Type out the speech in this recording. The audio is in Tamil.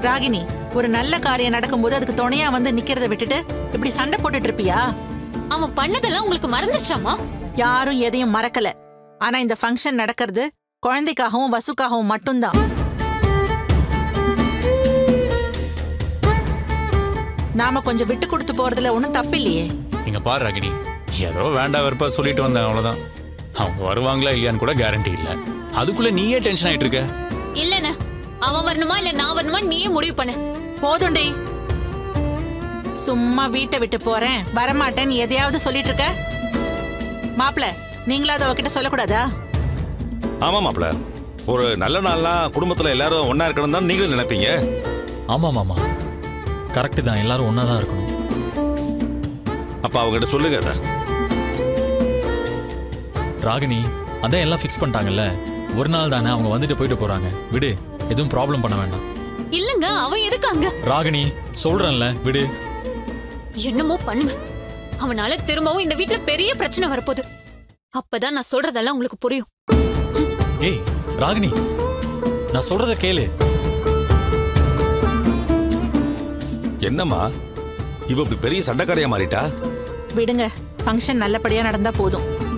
ராகினி ஒரு நல்ல காரியம் நடக்கும்போது அதுக்கு துணையா வந்து நிக்கிறத விட்டுட்டு இப்படி சண்டை போட்டுட்டு இருப்பியா அவன் பண்ணதெல்லாம் உங்களுக்கு மறந்துருச்சாமா யாரும் எதையும் மறக்கல ஆனா இந்த ஃபங்க்ஷன் நடக்கிறது குழந்தைக்காகவும் வசுக்காகவும் மட்டும்தான் நாம கொஞ்சம் விட்டு கொடுத்து போறதுல ஒன்றும் தப்பில்லையே நீங்க பாரு ராகினி ஏதோ வேண்டாம் வெறுப்பா சொல்லிட்டு வந்தேன் அவ்வளவுதான் அவங்க வருவாங்களா இல்லையான்னு கூட கேரண்டி இல்ல அதுக்குள்ள நீயே டென்ஷன் ஆயிட்டு இருக்க இல்லண்ணே அவன் வரணுமா இல்ல நான் வரணுமா நீயே முடிவு பண்ணு போதும்டி சும்மா வீட்டை விட்டு போறேன் வரமாட்டேன்னு எதையாவது சொல்லிட்டு இருக்க மாப்பிள நீங்களாவது அவகிட்ட சொல்லக்கூடாதா ஆமா மாப்ள ஒரு நல்ல நாள்னா குடும்பத்துல எல்லாரும் ஒண்ணா இருக்கணும் தான் நீங்களும் நினைப்பீங்க ஆமாம் மாமா கரெக்டு தான் எல்லாரும் ஒன்றா தான் இருக்கணும் அப்ப அவங்ககிட்ட சொல்லுங்க அத ராகினி அதான் எல்லாம் ஃபிக்ஸ் பண்ணிட்டாங்கல்ல ஒரு நாள் தானே அவங்க வந்துட்டு போயிட்டு போறாங்க விடு எதுவும் ப்ராப்ளம் பண்ண வேண்டாம் இல்லங்க அவன் எதுக்கு அங்க ராகினி சொல்றேன்ல விடு என்னமோ பண்ணுங்க அவனால திரும்பவும் இந்த வீட்ல பெரிய பிரச்சனை வரப்போகுது அப்பதான் நான் சொல்றதெல்லாம் உங்களுக்கு புரியும் ஏய் ராகினி நான் சொல்றத கேளு என்னம்மா இவ இப்படி பெரிய சண்டைக்காரியா மாறிட்டா விடுங்க ஃபங்க்ஷன் நல்லபடியா நடந்தா போதும்